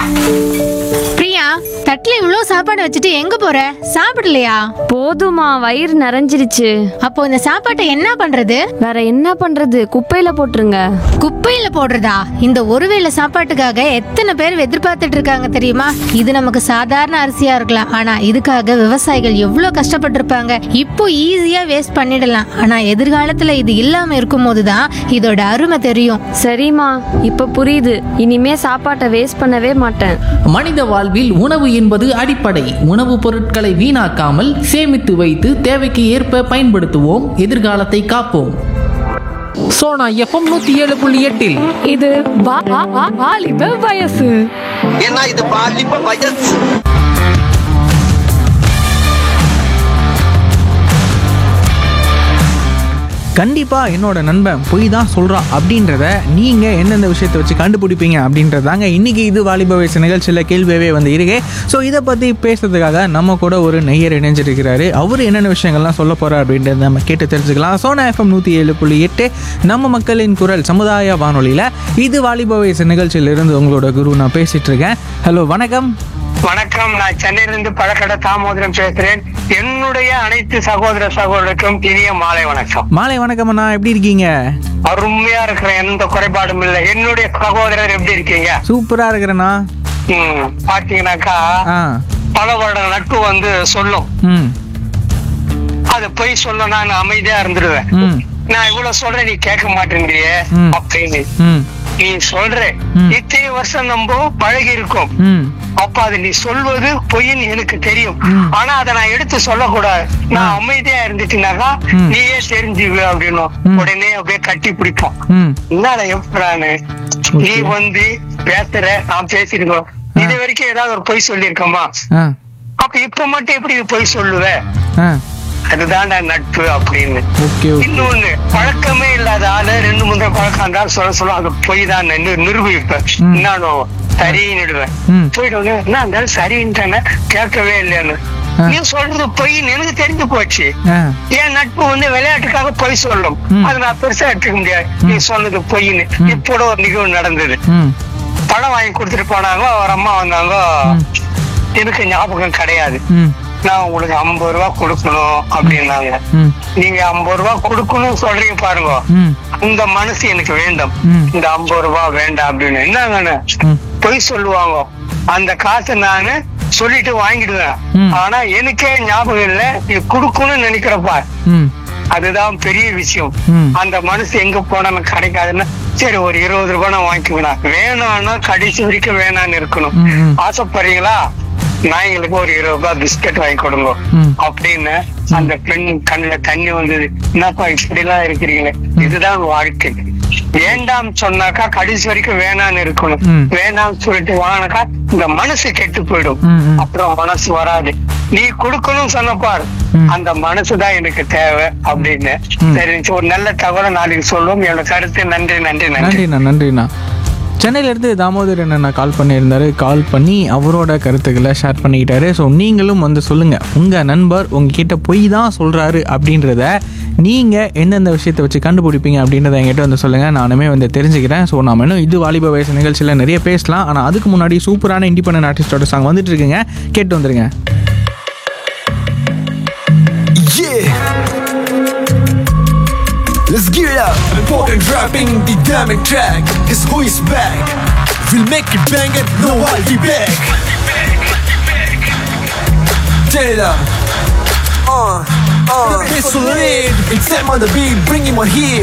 பிரியா தட்டுல இவ்ளோ சாப்பாடு வச்சுட்டு எங்க போற சாப்பிடலையா போதுமா வயிறு நிறைஞ்சிருச்சு அப்போ இந்த சாப்பாட்டை என்ன பண்றது வேற என்ன பண்றது குப்பையில போட்டுருங்க குப்பையில போடுறதா இந்த ஒருவேளை சாப்பாட்டுக்காக எத்தனை பேர் எதிர்பார்த்துட்டு இருக்காங்க தெரியுமா இது நமக்கு சாதாரண அரிசியா இருக்கலாம் ஆனா இதுக்காக விவசாயிகள் எவ்வளவு கஷ்டப்பட்டிருப்பாங்க இப்போ ஈஸியா வேஸ்ட் பண்ணிடலாம் ஆனா எதிர்காலத்துல இது இல்லாம இருக்கும்போது தான் இதோட அருமை தெரியும் சரிம்மா இப்ப புரியுது இனிமே சாப்பாட்டை வேஸ்ட் பண்ணவே மாட்டேன் மனித வாழ்வில் உணவு என்பது அடிப்படை உணவுப் பொருட்களை வீணாக்காமல் சேமித்து வைத்து தேவைக்கு ஏற்ப பயன்படுத்துவோம் எதிர்காலத்தை காப்போம் சோனா எஃப்எம் நூத்தி ஏழு புள்ளி எட்டில் இது வா- வா- வா- வாலிப வயசு ஏன்னா இது பாலிப்ப வயசு கண்டிப்பா என்னோட நண்பன் பொய் தான் சொல்றான் அப்படின்றத நீங்க எந்தெந்த விஷயத்தை வச்சு கண்டுபிடிப்பீங்க அப்படின்றதாங்க இன்னைக்கு இது வாலிப வயசு நிகழ்ச்சியில் கேள்வியவே வந்து இருக்கு ஸோ இதை பத்தி பேசுறதுக்காக நம்ம கூட ஒரு நெய்யர் இணைஞ்சிருக்கிறாரு அவர் என்னென்ன விஷயங்கள்லாம் சொல்ல போறார் அப்படின்றத நம்ம கேட்டு தெரிஞ்சுக்கலாம் சோனா எஃப்எம் நூத்தி ஏழு புள்ளி எட்டு நம்ம மக்களின் குரல் சமுதாய வானொலியில இது வாலிப வயசு நிகழ்ச்சியிலிருந்து உங்களோட குரு நான் பேசிட்டு இருக்கேன் ஹலோ வணக்கம் வணக்கம் நான் சென்னையிலிருந்து பழக்கடை தாமோதரம் பேசுறேன் என்னுடைய அனைத்து சகோதர சகோதரருக்கும் இனிய மாலை வணக்கம் மாலை வணக்கம் அண்ணா எப்படி இருக்கீங்க அருமையா இருக்கிறேன் எந்த குறைபாடும் இல்லை என்னுடைய சகோதரர் எப்படி இருக்கீங்க சூப்பரா இருக்கிறேண்ணா ம், பாத்தீங்கன்னாக்கா ஆ பல வருட நட்பு வந்து சொல்லும் ம் அது போய் சொல்ல நான் அமைதியா இருந்துடுவேன் ம் நான் இவ்வளவு சொல்றேன் நீ கேட்க மாட்டேங்கிறியே ம். அப்படின்னு ம் நீ சொல்ற ம். இத்தனை வருஷம் நம்ம பழகி இருக்கோம் ம் அப்ப அது நீ சொல்வது பொய்ன்னு எனக்கு தெரியும் ஆனா அதை நான் எடுத்து சொல்லக்கூடாது நான் அமைதியா இருந்துச்சுனாக்கா ம். நீயே தெரிஞ்சுவ அப்படின்னு ம். உடனே அப்படியே கட்டி பிடிப்போம் ம் என்னடா எப்படான்னு நீ வந்து பேசுற நான் பேசிருக்கோம் இது வரைக்கும் ஏதாவது ஒரு பொய் சொல்லியிருக்கோமா ஆ அப்ப இப்ப மட்டும் எப்படி இது பொய் சொல்லுவ ஆ அதுதான்டா நட்பு அப்படின்னு ஓகே ஓகே இன்னொன்னு பழக்கமே இல்லாத ஆளு ரெண்டு மூணு தடவை பழக்கம் இருந்தா சொல்ல சொல்ல அது பொய் தான் நிரூபிப்பேன் ம். நானும் சரின்னுடுவேன் ம். போயிட்டு வந்து என்ன இருந்தாலும் சரின்ட்டானே கேட்கவே இல்லைன்னு ஆ. நீ சொல்றது பொய்ன்னு எனக்கு தெரிஞ்சு போச்சு ஆ என் நட்பு வந்து விளையாட்டுக்காக பொய் சொல்லும் ம். அது நான் பெருசா எடுத்துக்க முடியாது நீ சொன்னது பொய்ன்னு இப்போட ஒரு நிகழ்வு நடந்தது ம் பழம் வாங்கி கொடுத்துட்டு போனாங்க ஒரு அம்மா வந்தாங்க எனக்கு ஞாபகம் கிடையாது ம் நான் உங்களுக்கு ஐம்பது ரூபா கொடுக்கணும் அப்படின்னாங்க ம் நீங்க ஐம்பது ரூபா கொடுக்கணும் சொல்றீங்க பாருங்க ம் அந்த மனசு எனக்கு வேண்டும் ம். இந்த ஐம்பது ரூபா வேண்டாம் அப்படின்னு என்னங்கன்னு ம். பொய் சொல்லுவாங்க அந்த காசை நானு சொல்லிட்டு வாங்கிடுவேன் ம். ஆனா எனக்கே ஞாபகம் இல்ல நீ கொடுக்கணும்னு நினைக்கிறப்பா ம் அதுதான் பெரிய விஷயம் ம். அந்த மனசு எங்க போனாலும் கிடைக்காதுன்னா சரி ஒரு இருபது ரூபாய் நான் வாங்கிக்குவேன் வேணாம்னா கடைசி வரைக்கும் வேணாம்னு இருக்கணும் ம், ம். ஆசைப்படுறீங்களா நாய்களுக்கு ஒரு இருபது ரூபாய் பிஸ்கட் வாங்கி கொடுங்க ம். அப்படின்னு அந்த பெண் கண்ணுல தண்ணி வந்தது என்னப்பா இப்படி எல்லாம் இருக்கிறீங்களே இதுதான் வாழ்க்கை வேண்டாம் சொன்னாக்கா கடைசி வரைக்கும் வேணாம்னு இருக்கணும் ம். வேணாம்னு சொல்லிட்டு வாங்கினாக்கா இந்த மனசு கெட்டு போயிடும் ம், ம். அப்புறம் மனசு வராது நீ கொடுக்கணும் சொன்னப்பார் ம். அந்த மனசுதான் எனக்கு தேவை அப்படின்னு ம். சரி ஒரு நல்ல தகவலை நாளைக்கு சொல்லுவோம் என்னோட கருத்து நன்றி நன்றி நன்றி நன்றிண்ணா நன்றிண்ணா சென்னையிலேருந்து தாமோதர் அண்ணா கால் பண்ணியிருந்தாரு கால் பண்ணி அவரோட கருத்துக்களை ஷேர் பண்ணிக்கிட்டாரு ஸோ நீங்களும் வந்து சொல்லுங்கள் உங்கள் நண்பர் உங்ககிட்ட பொய் தான் சொல்கிறாரு அப்படின்றத நீங்கள் எந்தெந்த விஷயத்தை வச்சு கண்டுபிடிப்பீங்க அப்படின்றத என்கிட்ட வந்து சொல்லுங்கள் நானுமே வந்து தெரிஞ்சுக்கிறேன் ஸோ நாம இன்னும் இது வாலிப வயசு நிகழ்ச்சியில் நிறைய பேசலாம் ஆனால் அதுக்கு முன்னாடி சூப்பரான இண்டிபெண்டன்ட் ஆர்டிஸ்டோட சாங் வந்துட்டு இருக்குங்க கேட்டு வந்துருங்க Yeah. Let's get it up. Important rapping the dynamic track. Cause who is back? We'll make it bang it, no I'll be back. Turn it up. Uh, uh, it's so lit. It's time on the beat, bring him on here.